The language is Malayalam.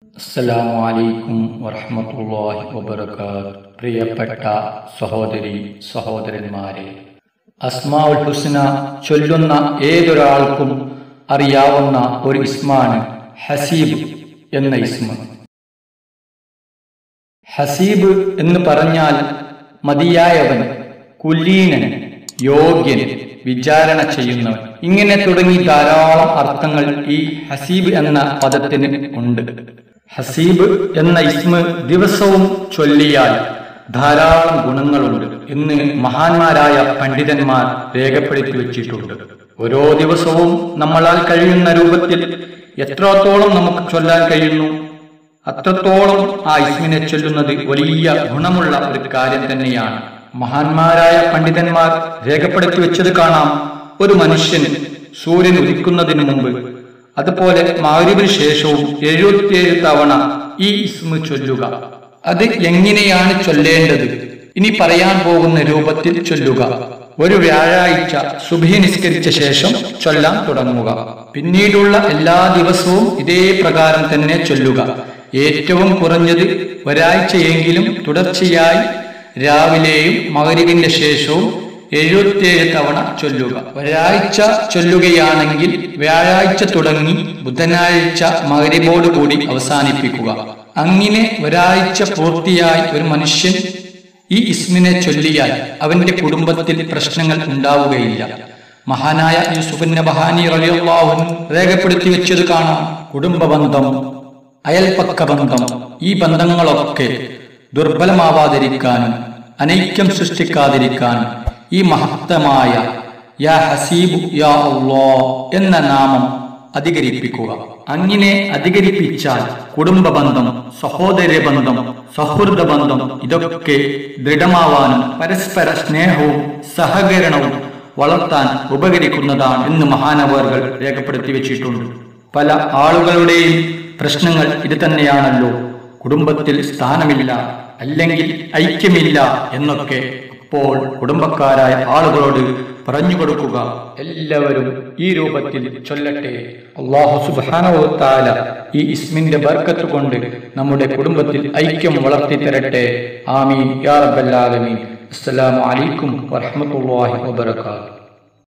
അസ്സലാമു അലൈക്കും വറഹ്മത്തുള്ളാഹി വബറകാത്ത് പ്രിയപ്പെട്ട സഹോദരി സഹോദരന്മാരെ അസ്മാഉൽ ഹുസ്ന ചൊല്ലുന്ന ഏതൊരാൾക്കും അറിയാവുന്ന ഒരു ഇസ്മാണ് ഹസീബ് എന്ന ഇസ്മ ഹസീബ് എന്ന് പറഞ്ഞാൽ മതിയായവൻ കുലീനൻ യോഗ്യൻ വിചാരണ ചെയ്യുന്നവൻ ഇങ്ങനെ തുടങ്ങി ധാരാളം അർത്ഥങ്ങൾ ഈ ഹസീബ് എന്ന പദത്തിന് ഉണ്ട് ഹസീബ് എന്ന ഇസ്മ ദിവസവും ചൊല്ലിയാൽ ധാരാളം ഗുണങ്ങളുണ്ട് എന്ന് മഹാന്മാരായ പണ്ഡിതന്മാർ രേഖപ്പെടുത്തി വെച്ചിട്ടുണ്ട് ഓരോ ദിവസവും നമ്മളാൽ കഴിയുന്ന രൂപത്തിൽ എത്രത്തോളം നമുക്ക് ചൊല്ലാൻ കഴിയുന്നു അത്രത്തോളം ആ ഇസ്മിനെ ചൊല്ലുന്നത് വലിയ ഗുണമുള്ള ഒരു കാര്യം തന്നെയാണ് മഹാന്മാരായ പണ്ഡിതന്മാർ രേഖപ്പെടുത്തി വെച്ചത് കാണാം ഒരു മനുഷ്യൻ സൂര്യൻ ഉദിക്കുന്നതിന് മുമ്പ് അതുപോലെ മാരിവിന് ശേഷവും എഴുപത്തിയേഴ് തവണ ഈ ഇസ്മ ചൊല്ലുക അത് എങ്ങനെയാണ് ചൊല്ലേണ്ടത് ഇനി പറയാൻ പോകുന്ന രൂപത്തിൽ ചൊല്ലുക ഒരു വ്യാഴാഴ്ച സുബഹി നിസ്കരിച്ച ശേഷം ചൊല്ലാൻ തുടങ്ങുക പിന്നീടുള്ള എല്ലാ ദിവസവും ഇതേ പ്രകാരം തന്നെ ചൊല്ലുക ഏറ്റവും കുറഞ്ഞത് ഒരാഴ്ചയെങ്കിലും തുടർച്ചയായി രാവിലെയും മകരിവിന്റെ ശേഷവും എഴുപത്തിയേഴ് തവണ ചൊല്ലുക ഒരാഴ്ച ചൊല്ലുകയാണെങ്കിൽ വ്യാഴാഴ്ച തുടങ്ങി ബുധനാഴ്ച മകരിബോട് കൂടി അവസാനിപ്പിക്കുക അങ്ങനെ ഒരാഴ്ച പൂർത്തിയായി ഒരു മനുഷ്യൻ ഈ ഇസ്മിനെ ചൊല്ലിയാൽ അവന്റെ കുടുംബത്തിൽ പ്രശ്നങ്ങൾ ഉണ്ടാവുകയില്ല മഹാനായ യൂസുഫ് നബഹാനി റളിയല്ലാഹു അൻഹു രേഖപ്പെടുത്തി വെച്ചത് കാണാം കുടുംബ ബന്ധം അയൽപക്ക ബന്ധം ഈ ബന്ധങ്ങളൊക്കെ ദുർബലമാവാതിരിക്കാനും അനൈക്യം സൃഷ്ടിക്കാതിരിക്കാനും ഈ മഹത്തമായ യാ ഹസീബു യാ അള്ളാ എന്ന നാമം അധികരിപ്പിക്കുക അങ്ങനെ അധികരിപ്പിച്ചാൽ കുടുംബ ബന്ധം സഹോദര ബന്ധം സൗഹൃദ ബന്ധം ഇതൊക്കെ ദൃഢമാവാനും പരസ്പര സ്നേഹവും സഹകരണവും വളർത്താൻ ഉപകരിക്കുന്നതാണ് എന്ന് മഹാനവറുകൾ രേഖപ്പെടുത്തി വെച്ചിട്ടുണ്ട് പല ആളുകളുടെയും പ്രശ്നങ്ങൾ ഇത് തന്നെയാണല്ലോ കുടുംബത്തിൽ സ്ഥാനമില്ല അല്ലെങ്കിൽ ഐക്യമില്ല എന്നൊക്കെ അപ്പോൾ കുടുംബക്കാരായ ആളുകളോട് പറഞ്ഞു കൊടുക്കുക എല്ലാവരും ഈ രൂപത്തിൽ ചൊല്ലട്ടെ അള്ളാഹു സുബാനവത്താല ഈ ഇസ്മിന്റെ ബർക്കത്ത് കൊണ്ട് നമ്മുടെ കുടുംബത്തിൽ ഐക്യം വളർത്തി തരട്ടെ ആമീൻ യാ റബ്ബൽ ആലമീൻ അസ്സലാമു അലൈക്കും വറഹ്മത്തുള്ളാഹി വബറകാതുഹു